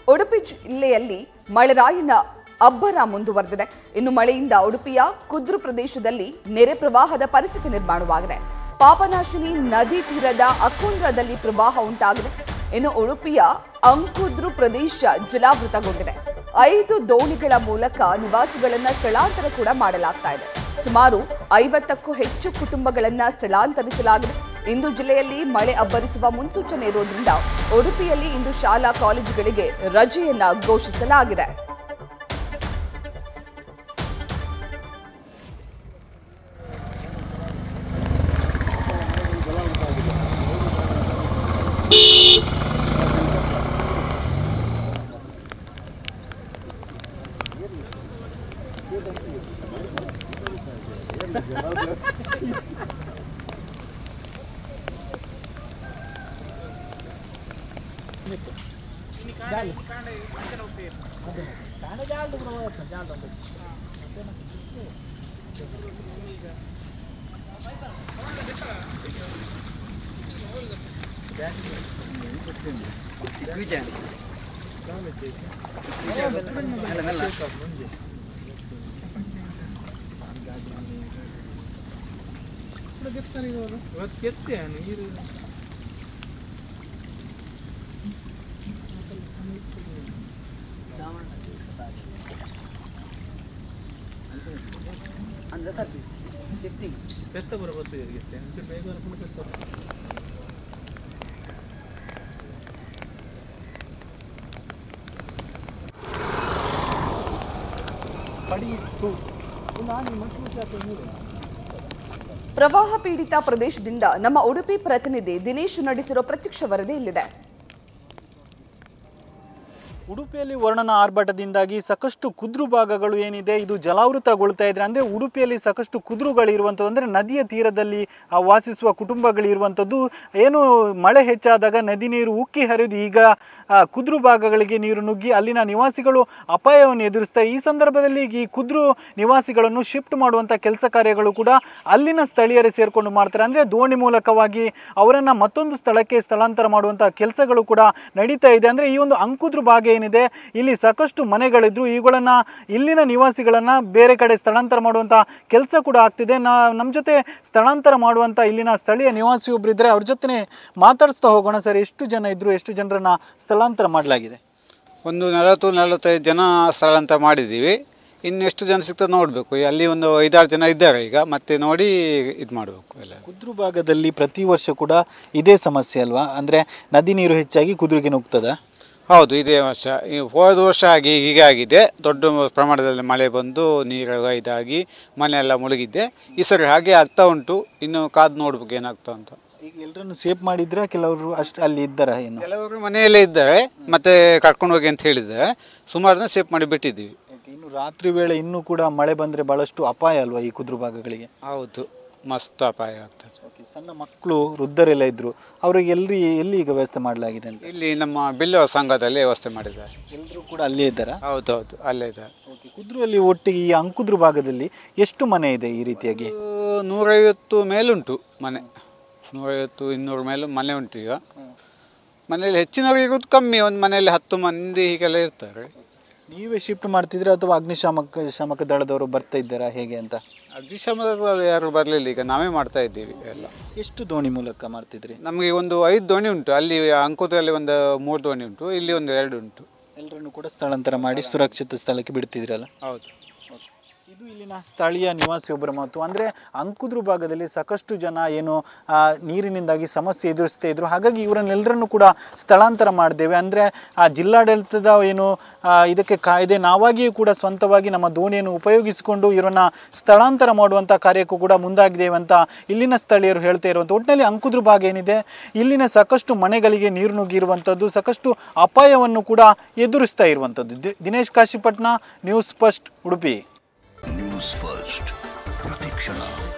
ಉಡುಪಿ ಜಿಲ್ಲೆಯಲ್ಲಿ ಮಳೆರಾಯನ ಅಬ್ಬರ ಮುಂದುವರೆದಿದೆ ಇನ್ನು ಮಳೆಯಿಂದ ಉಡುಪಿಯ ಕುದ್ರು ಪ್ರದೇಶದಲ್ಲಿ ನೆರೆ ಪ್ರವಾಹದ ಪರಿಸ್ಥಿತಿ ನಿರ್ಮಾಣವಾಗಿದೆ ಪಾಪನಾಶಿನಿ ನದಿ ತೀರದ ಅಕುಂದ್ರದಲ್ಲಿ ಪ್ರವಾಹ ಉಂಟಾಗಿದೆ ಇನ್ನು ಉಡುಪಿಯ ಅಂಕುದ್ರು ಪ್ರದೇಶ ಜಲಾವೃತಗೊಂಡಿದೆ ಐದು ದೋಣಿಗಳ ಮೂಲಕ ನಿವಾಸಿಗಳನ್ನ ಸ್ಥಳಾಂತರ ಕೂಡ ಮಾಡಲಾಗ್ತಾ ಇದೆ ಸುಮಾರು ಐವತ್ತಕ್ಕೂ ಹೆಚ್ಚು ಕುಟುಂಬಗಳನ್ನ ಸ್ಥಳಾಂತರಿಸಲಾಗಿದೆ ಇಂದು ಜಿಲ್ಲೆಯಲ್ಲಿ ಮಳೆ ಅಬ್ಬರಿಸುವ ಮುನ್ಸೂಚನೆ ಇರೋದ್ರಿಂದ ಉಡುಪಿಯಲ್ಲಿ ಇಂದು ಶಾಲಾ ಕಾಲೇಜುಗಳಿಗೆ ರಜೆಯನ್ನ ಘೋಷಿಸಲಾಗಿದೆ ಪ್ರವಾಹ ಪೀಡಿತ ಪ್ರದೇಶದಿಂದ ನಮ್ಮ ಉಡುಪಿ ಪ್ರತಿನಿಧಿ ದಿನೇಶ್ ನಡೆಸಿರೋ ಪ್ರತ್ಯಕ್ಷ ವರದಿ ಇಲ್ಲಿದೆ ಉಡುಪಿಯಲ್ಲಿ ವರ್ಣನ ಆರ್ಭಟದಿಂದಾಗಿ ಸಾಕಷ್ಟು ಕುದ್ರು ಭಾಗಗಳು ಏನಿದೆ ಇದು ಜಲಾವೃತಗೊಳ್ತಾ ಇದ್ರೆ ಅಂದ್ರೆ ಉಡುಪಿಯಲ್ಲಿ ಸಾಕಷ್ಟು ಕುದುರುಗಳು ಇರುವಂಥದ್ದು ಅಂದ್ರೆ ನದಿಯ ತೀರದಲ್ಲಿ ಆ ವಾಸಿಸುವ ಕುಟುಂಬಗಳು ಇರುವಂಥದ್ದು ಏನು ಮಳೆ ಹೆಚ್ಚಾದಾಗ ನದಿ ನೀರು ಉಕ್ಕಿ ಹರಿದು ಈಗ ಆ, ಕುದ್ರು ಭಾಗಗಳಿಗೆ ನೀರು ನುಗ್ಗಿ ಅಲ್ಲಿನ ನಿವಾಸಿಗಳು ಅಪಾಯವನ್ನು ಎದುರಿಸ್ತಾರೆ ಈ ಸಂದರ್ಭದಲ್ಲಿ ಈ ಕುದ್ರು ನಿವಾಸಿಗಳನ್ನು ಶಿಫ್ಟ್ ಮಾಡುವಂಥ ಕೆಲಸ ಕಾರ್ಯಗಳು ಕೂಡ ಅಲ್ಲಿನ ಸ್ಥಳೀಯರೇ ಸೇರ್ಕೊಂಡು ಮಾಡ್ತಾರೆ ಅಂದ್ರೆ ದೋಣಿ ಮೂಲಕವಾಗಿ ಅವರನ್ನ ಮತ್ತೊಂದು ಸ್ಥಳಕ್ಕೆ ಸ್ಥಳಾಂತರ ಮಾಡುವಂಥ ಕೆಲಸಗಳು ಕೂಡ ನಡೀತಾ ಇದೆ ಅಂದ್ರೆ ಈ ಒಂದು ಅಂಕುದ್ರು ಭಾಗ ಏನಿದೆ ಇಲ್ಲಿ ಸಾಕಷ್ಟು ಮನೆಗಳಿದ್ರು ಇವುಗಳನ್ನ ಇಲ್ಲಿನ ನಿವಾಸಿಗಳನ್ನ ಬೇರೆ ಕಡೆ ಸ್ಥಳಾಂತರ ಮಾಡುವಂತ ಕೆಲಸ ಕೂಡ ಆಗ್ತಿದೆ ನಾ ನಮ್ಮ ಜೊತೆ ಸ್ಥಳಾಂತರ ಮಾಡುವಂತ ಇಲ್ಲಿನ ಸ್ಥಳೀಯ ನಿವಾಸಿ ಒಬ್ರು ಇದ್ರೆ ಅವ್ರ ಜೊತೆ ಮಾತಾಡಿಸ್ತಾ ಹೋಗೋಣ ಸರ್ ಎಷ್ಟು ಜನ ಇದ್ರು ಎಷ್ಟು ಜನರನ್ನ ಸ್ಥಳಾಂತರ ಮಾಡಲಾಗಿದೆ ಒಂದು ನಲವತ್ತು ನಲವತ್ತೈದು ಜನ ಸ್ಥಳಾಂತರ ಮಾಡಿದ್ದೀವಿ ಇನ್ನು ಎಷ್ಟು ಜನ ಸಿಗ್ತದೆ ನೋಡಬೇಕು ಅಲ್ಲಿ ಒಂದು ಐದಾರು ಜನ ಇದ್ದಾರೆ ಈಗ ಮತ್ತೆ ನೋಡಿ ಇದು ಮಾಡಬೇಕು ಎಲ್ಲ ಕುದ್ರು ಭಾಗದಲ್ಲಿ ಪ್ರತಿ ವರ್ಷ ಕೂಡ ಇದೇ ಸಮಸ್ಯೆ ಅಲ್ವಾ ಅಂದ್ರೆ ನದಿ ನೀರು ಹೆಚ್ಚಾಗಿ ಕುದುರೆಗೆ ನುಗ್ತದ ಹೌದು ಇದೇ ವರ್ಷ ಈ ಹೋದ ವರ್ಷ ಆಗಿ ಹೀಗೆ ಆಗಿದೆ ದೊಡ್ಡ ಪ್ರಮಾಣದಲ್ಲಿ ಮಳೆ ಬಂದು ನೀರೆಲ್ಲ ಇದಾಗಿ ಮನೆ ಎಲ್ಲ ಮುಳುಗಿದ್ದೆ ಈ ಸರಿ ಹಾಗೆ ಆಗ್ತಾ ಉಂಟು ಇನ್ನು ಕಾದು ನೋಡ್ಬೇಕು ಏನಾಗ್ತಾ ಅಂತ ಈಗ ಎಲ್ಲರನ್ನು ಸೇಫ್ ಮಾಡಿದ್ರ ಕೆಲವರು ಅಷ್ಟು ಅಲ್ಲಿ ಇದ್ದಾರ ಏನು ಕೆಲವರು ಮನೆಯಲ್ಲೇ ಇದ್ದಾರೆ ಮತ್ತೆ ಕರ್ಕೊಂಡು ಹೋಗಿ ಅಂತ ಹೇಳಿದ್ದಾರೆ ಸುಮಾರು ಜನ ಸೇಫ್ ಮಾಡಿ ಬಿಟ್ಟಿದ್ದೀವಿ ಇನ್ನು ರಾತ್ರಿ ವೇಳೆ ಇನ್ನೂ ಕೂಡ ಮಳೆ ಬಂದ್ರೆ ಬಹಳಷ್ಟು ಅಪಾಯ ಅಲ್ವಾ ಈ ಕುದ್ರು ಭಾಗಗಳಿಗೆ ಹೌದು ಮಸ್ತ್ ಅಪಾಯ ಆಗ್ತದೆ ಸಣ್ಣ ಮಕ್ಕಳು ವೃದ್ಧರೆಲ್ಲ ಇದ್ರು ಅವ್ರಿಗೆ ಎಲ್ರಿ ಎಲ್ಲಿ ಈಗ ವ್ಯವಸ್ಥೆ ಮಾಡಲಾಗಿದೆ ಅಂತ ಇಲ್ಲಿ ನಮ್ಮ ಬಿಲ್ಲವ ಸಂಘದಲ್ಲಿ ವ್ಯವಸ್ಥೆ ಮಾಡಿದ್ದಾರೆ ಎಲ್ಲರೂ ಕೂಡ ಅಲ್ಲೇ ಇದ್ದಾರಾ ಹೌದೌದು ಅಲ್ಲೇ ಇದ್ದಾರೆ ಕುದ್ರಲ್ಲಿ ಒಟ್ಟಿಗೆ ಈ ಅಂಕುದ್ರು ಭಾಗದಲ್ಲಿ ಎಷ್ಟು ಮನೆ ಇದೆ ಈ ರೀತಿಯಾಗಿ ಇದು ನೂರೈವತ್ತು ಮೇಲುಂಟು ಮನೆ ನೂರೈವತ್ತು ಇನ್ನೂರು ಮೇಲೂ ಮನೆ ಉಂಟು ಈಗ ಮನೆಯಲ್ಲಿ ಹೆಚ್ಚಿನವರು ಇರೋದು ಕಮ್ಮಿ ಒಂದು ಮನೆಯಲ್ಲಿ ಹತ್ತು ಮಂದಿ ಹೀಗೆಲ್ಲ ಇರ್ತಾರೆ ನೀವೇ ಶಿಫ್ಟ್ ಮಾಡ್ತಿದ್ರೆ ಅಥವಾ ಅಗ್ನಿಶಾಮಕ ಶಾಮಕ ದಳದವರು ಬರ್ತಾ ಇದ್ದಾರಾ ಹೇಗೆ ಅಂತ ಅಗ್ನಿಶಾಮಕಗಳು ಯಾರು ಬರಲಿಲ್ಲ ಈಗ ನಾವೇ ಮಾಡ್ತಾ ಇದ್ದೀವಿ ಎಲ್ಲ ಎಷ್ಟು ದೋಣಿ ಮೂಲಕ ಮಾಡ್ತಿದ್ರಿ ನಮಗೆ ಒಂದು ಐದು ದೋಣಿ ಉಂಟು ಅಲ್ಲಿ ಅಂಕುದಲ್ಲಿ ಒಂದು ಮೂರು ದೋಣಿ ಉಂಟು ಇಲ್ಲಿ ಒಂದು ಎರಡು ಉಂಟು ಎಲ್ಲರನ್ನು ಕೂಡ ಸ್ಥಳಾಂತರ ಮಾಡಿ ಸುರಕ್ಷಿತ ಸ್ಥಳಕ್ಕೆ ಬಿಡ್ತಿದ್ರಲ್ಲ ಹೌದು ಇದು ಇಲ್ಲಿನ ಸ್ಥಳೀಯ ನಿವಾಸಿಯೊಬ್ಬರ ಮಾತು ಅಂದರೆ ಅಂಕುದ್ರು ಭಾಗದಲ್ಲಿ ಸಾಕಷ್ಟು ಜನ ಏನು ಆ, ನೀರಿನಿಂದಾಗಿ ಸಮಸ್ಯೆ ಎದುರಿಸ್ತಾ ಇದ್ರು ಹಾಗಾಗಿ ಇವರನ್ನೆಲ್ಲರನ್ನು ಕೂಡ ಸ್ಥಳಾಂತರ ಮಾಡಿದ್ದೇವೆ ಅಂದರೆ ಆ ಜಿಲ್ಲಾಡಳಿತದ ಏನು ಆ, ಇದಕ್ಕೆ ಕಾಯ್ದೆ ನಾವಾಗಿಯೂ ಕೂಡ ಸ್ವಂತವಾಗಿ ನಮ್ಮ ದೋಣಿಯನ್ನು ಉಪಯೋಗಿಸಿಕೊಂಡು ಇವರನ್ನ ಸ್ಥಳಾಂತರ ಮಾಡುವಂಥ ಕಾರ್ಯಕ್ಕೂ ಕೂಡ ಮುಂದಾಗಿದ್ದೇವೆ ಅಂತ ಇಲ್ಲಿನ ಸ್ಥಳೀಯರು ಹೇಳ್ತಾ ಇರುವಂಥ ಒಟ್ಟಿನಲ್ಲಿ ಅಂಕುದ್ರು ಭಾಗ ಏನಿದೆ ಇಲ್ಲಿನ ಸಾಕಷ್ಟು ಮನೆಗಳಿಗೆ ನೀರು ನುಗ್ಗಿರುವಂಥದ್ದು ಸಾಕಷ್ಟು ಅಪಾಯವನ್ನು ಕೂಡ ಎದುರಿಸ್ತಾ ಇರುವಂಥದ್ದು ದಿ- Dinesh Kashipatna news first Udupi news first ಪ್ರತಿಕ್ಷಣ